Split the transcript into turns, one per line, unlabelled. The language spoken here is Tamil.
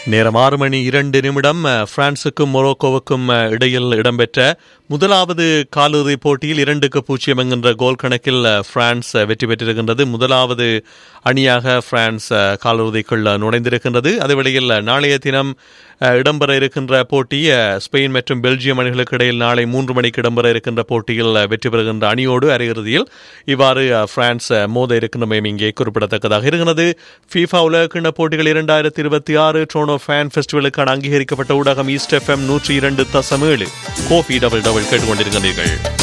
நேரம் ஆறு மணி இரண்டு நிமிடம் அஹ், பிரான்சுக்கும் மொரோக்கோவுக்கும் அஹ், இடையில் இடம்பெற்ற முதலாவது காலிறுதிப் போட்டியில் இரண்டுக்கு பூஜ்ஜியம் என்கின்ற கோல் கணக்கில் அஹ், பிரான்ஸ் அஹ், வெற்றி பெற்றிருக்கின்றது முதலாவது அணியாக பிரான்ஸ் அஹ், காலிறுதிக்குள் அஹ், நுழைந்திருக்கின்றது அதே வேளையில் அஹ், நாளைய தினம் அஹ், இடம்பெற இருக்கின்ற போட்டி அஹ், ஸ்பெயின் மற்றும் பெல்ஜியம் அணிகளுக்கு இடையில் நாளை மூன்று மணிக்கு இடம்பெற இருக்கின்ற போட்டியில் அஹ், வெற்றி பெறுகின்ற அணியோடு அரையிறுதியில் இவ்வாறு அஹ், பிரான்ஸ் அஹ், மோத இருக்கின்றமையும் இங்கே குறிப்பிடத்தக்கதாக இருக்கிறது ஃபீஃபா உலகக்கிண்ண போட்டிகள் இரண்டாயிரத்தி இருபத்தி ஆறு ட்ரோனோ ஃபேன் ஃபெஸ்டிவலுக்கான அங்கீகரிக்கப்பட்ட ஊடகம் ஈஸ்ட் எஃப்எம் நூற்றி இரண்டு தசம் ஏழு கோபி டபுள் டபுள் கேட்டுக்கொண்டிருக்கிறீர்கள்